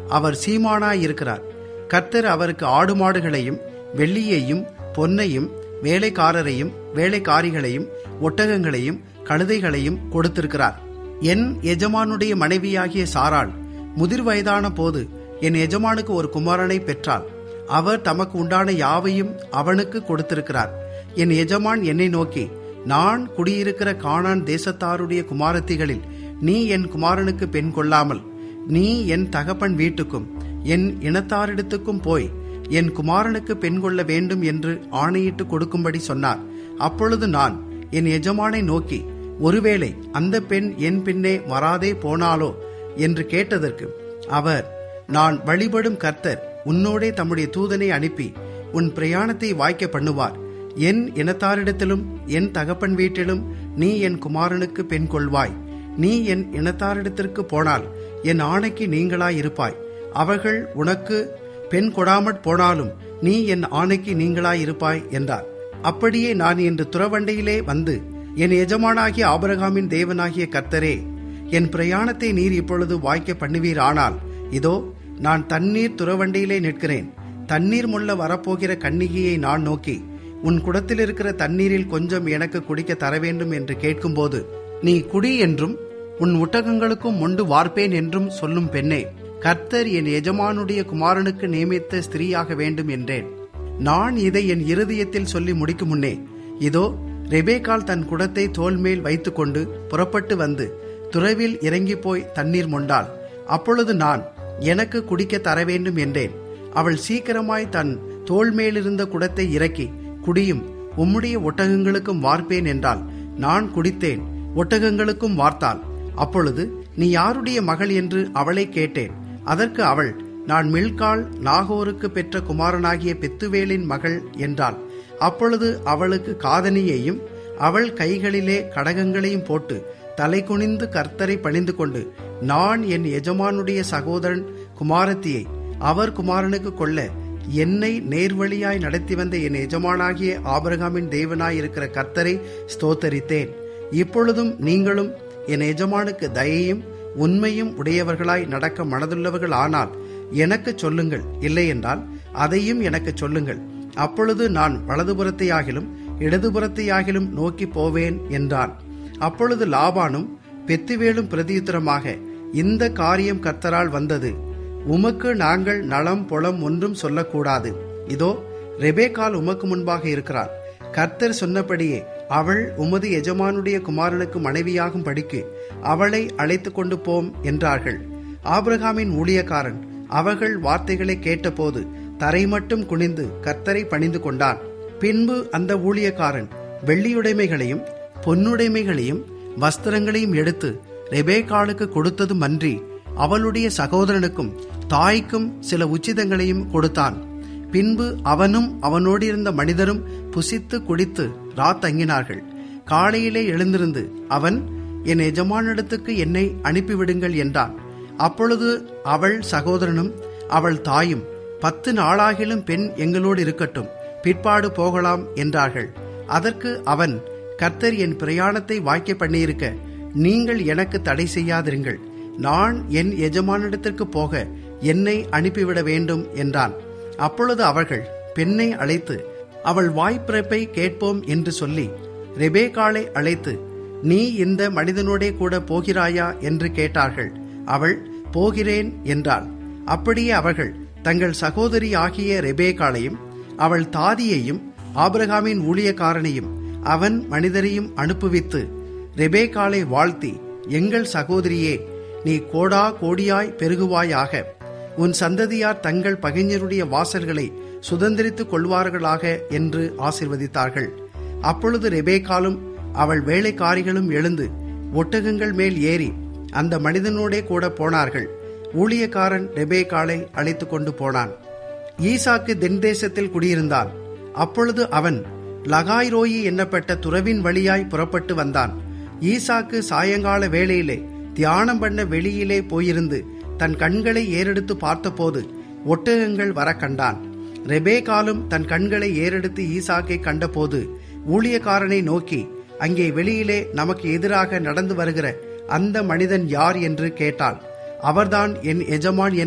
அவர் சீமானாயிருக்கிறார் கர்த்தர் அவருக்கு ஆடு மாடுகளையும் வெள்ளியையும் பொன்னையும் வேலைக்காரரையும் வேலைக்காரிகளையும் ஒட்டகங்களையும் கழுதைகளையும் கொடுத்திருக்கிறார் என் எஜமானுடைய மனைவியாகிய சாராள் முதிர் வயதான போது என் எஜமானுக்கு ஒரு குமாரனை பெற்றாள் அவர் தமக்கு உண்டான யாவையும் அவனுக்கு கொடுத்திருக்கிறார் என் எஜமான் என்னை நோக்கி நான் குடியிருக்கிற கானான் தேசத்தாருடைய குமாரத்திகளில் நீ என் குமாரனுக்கு பெண் கொள்ளாமல் நீ என் தகப்பன் வீட்டுக்கும் என் இனத்தாரிடத்துக்கும் போய் என் குமாரனுக்கு பெண் கொள்ள வேண்டும் என்று ஆணையிட்டு கொடுக்கும்படி சொன்னார் அப்பொழுது நான் என் எஜமானை நோக்கி ஒருவேளை அந்த பெண் என் பின்னே வராதே போனாலோ என்று கேட்டதற்கு அவர் நான் வழிபடும் கர்த்தர் உன்னோடே தம்முடைய தூதனை அனுப்பி உன் பிரயாணத்தை வாய்க்க பண்ணுவார் என் இனத்தாரிடத்திலும் என் தகப்பன் வீட்டிலும் நீ என் குமாரனுக்கு பெண் கொள்வாய் நீ என் இனத்தாரிடத்திற்கு போனால் என் ஆணைக்கு நீங்களாய் இருப்பாய் அவர்கள் உனக்கு பெண் கொடாமற் போனாலும் நீ என் ஆணைக்கு நீங்களாய் இருப்பாய் என்றார் அப்படியே நான் இன்று துறவண்டையிலே வந்து என் எஜமானாகிய ஆபரகாமின் தேவனாகிய கர்த்தரே என் பிரயாணத்தை நீர் இப்பொழுது வாய்க்க பண்ணுவீர் ஆனால் இதோ நான் தண்ணீர் துறவண்டியிலே நிற்கிறேன் தண்ணீர் முள்ள வரப்போகிற கன்னிகையை நான் நோக்கி உன் குடத்தில் இருக்கிற தண்ணீரில் கொஞ்சம் எனக்கு குடிக்க தர வேண்டும் என்று கேட்கும்போது நீ குடி என்றும் உன் ஒட்டகங்களுக்கும் முண்டு வார்ப்பேன் என்றும் சொல்லும் பெண்ணே கர்த்தர் என் எஜமானுடைய குமாரனுக்கு நியமித்த ஸ்திரீயாக வேண்டும் என்றேன் நான் இதை என் இருதயத்தில் சொல்லி முடிக்கும் முன்னே இதோ ரெபேக்கால் தன் குடத்தை தோல் மேல் வைத்துக்கொண்டு புறப்பட்டு வந்து துறவில் இறங்கி போய் தண்ணீர் மொண்டாள் அப்பொழுது நான் எனக்கு குடிக்க தர வேண்டும் என்றேன் அவள் சீக்கிரமாய் தன் தோல் மேலிருந்த குடத்தை இறக்கி குடியும் உம்முடைய ஒட்டகங்களுக்கும் வார்ப்பேன் என்றால் நான் குடித்தேன் ஒட்டகங்களுக்கும் வார்த்தாள் அப்பொழுது நீ யாருடைய மகள் என்று அவளை கேட்டேன் அதற்கு அவள் நான் மில்கால் நாகோருக்கு பெற்ற குமாரனாகிய பெத்துவேலின் மகள் என்றாள் அப்பொழுது அவளுக்கு காதனியையும் அவள் கைகளிலே கடகங்களையும் போட்டு தலை குனிந்து கர்த்தரை பணிந்து கொண்டு நான் என் எஜமானுடைய சகோதரன் குமாரத்தியை அவர் குமாரனுக்கு கொள்ள என்னை நேர்வழியாய் நடத்தி வந்த என் எஜமானாகிய ஆபரகாமின் தேவனாய் இருக்கிற கர்த்தரை ஸ்தோத்தரித்தேன் இப்பொழுதும் நீங்களும் என் எஜமானுக்கு தயையும் உண்மையும் உடையவர்களாய் நடக்க மனதுள்ளவர்கள் ஆனால் எனக்கு சொல்லுங்கள் இல்லை என்றால் அதையும் எனக்கு சொல்லுங்கள் அப்பொழுது நான் வலதுபுறத்தையாகிலும் இடதுபுறத்தையாகிலும் நோக்கி போவேன் என்றான் அப்பொழுது லாபானும் பெத்துவேலும் பிரதியுத்தரமாக இந்த காரியம் கர்த்தரால் வந்தது உமக்கு நாங்கள் நலம் பொலம் ஒன்றும் சொல்லக்கூடாது இதோ ரெபேக்கால் உமக்கு முன்பாக இருக்கிறார் கர்த்தர் சொன்னபடியே அவள் உமது எஜமானுடைய குமாரனுக்கு மனைவியாகும் படிக்கு அவளை அழைத்து கொண்டு போம் என்றார்கள் ஆபிரகாமின் ஊழியக்காரன் அவர்கள் வார்த்தைகளை கேட்டபோது தரை மட்டும் குனிந்து கர்த்தரை பணிந்து கொண்டான் பின்பு அந்த ஊழியக்காரன் வெள்ளியுடைமைகளையும் பொன்னுடைமைகளையும் வஸ்திரங்களையும் எடுத்து ரெபேக்காளுக்கு கொடுத்ததும் அன்றி அவளுடைய சகோதரனுக்கும் தாய்க்கும் சில உச்சிதங்களையும் கொடுத்தான் பின்பு அவனும் அவனோடு இருந்த மனிதரும் புசித்து குடித்து ராத்தங்கினார்கள் காலையிலே எழுந்திருந்து அவன் என் எஜமானிடத்துக்கு என்னை அனுப்பிவிடுங்கள் என்றான் அப்பொழுது அவள் சகோதரனும் அவள் தாயும் பத்து நாளாகிலும் பெண் எங்களோடு இருக்கட்டும் பிற்பாடு போகலாம் என்றார்கள் அதற்கு அவன் கர்த்தர் என் பிரயாணத்தை வாய்க்க பண்ணியிருக்க நீங்கள் எனக்கு தடை செய்யாதிருங்கள் நான் என் எஜமானிடத்திற்கு போக என்னை அனுப்பிவிட வேண்டும் என்றான் அப்பொழுது அவர்கள் பெண்ணை அழைத்து அவள் வாய்ப்பிறப்பை கேட்போம் என்று சொல்லி ரெபேகாலை அழைத்து நீ இந்த மனிதனோடே கூட போகிறாயா என்று கேட்டார்கள் அவள் போகிறேன் என்றாள் அப்படியே அவர்கள் தங்கள் சகோதரி ஆகிய ரெபேகாலையும் அவள் தாதியையும் ஆபிரகாமின் ஊழியக்காரனையும் அவன் மனிதரையும் அனுப்புவித்து ரெபேகாலை வாழ்த்தி எங்கள் சகோதரியே நீ கோடா கோடியாய் பெருகுவாயாக உன் சந்ததியார் தங்கள் பகைஞருடைய வாசல்களை சுதந்திரித்துக் கொள்வார்களாக என்று ஆசிர்வதித்தார்கள் அப்பொழுது ரெபேக்காலும் அவள் வேலைக்காரிகளும் எழுந்து ஒட்டகங்கள் மேல் ஏறி அந்த மனிதனோடே கூட போனார்கள் ஊழியக்காரன் ரெபேக்காலை அழைத்து கொண்டு போனான் ஈசாக்கு தென்தேசத்தில் குடியிருந்தான் அப்பொழுது அவன் லகாய்ரோயி எண்ணப்பட்ட துறவின் வழியாய் புறப்பட்டு வந்தான் ஈசாக்கு சாயங்கால வேளையிலே தியானம் பண்ண வெளியிலே போயிருந்து தன் கண்களை ஏறெடுத்து பார்த்தபோது ஒட்டகங்கள் வர கண்டான் ரெபேகாலும் தன் கண்களை ஏறெடுத்து ஈசாக்கை கண்டபோது ஊழியக்காரனை நோக்கி அங்கே வெளியிலே நமக்கு எதிராக நடந்து வருகிற அந்த மனிதன் யார் என்று கேட்டாள் அவர்தான் என் எஜமான்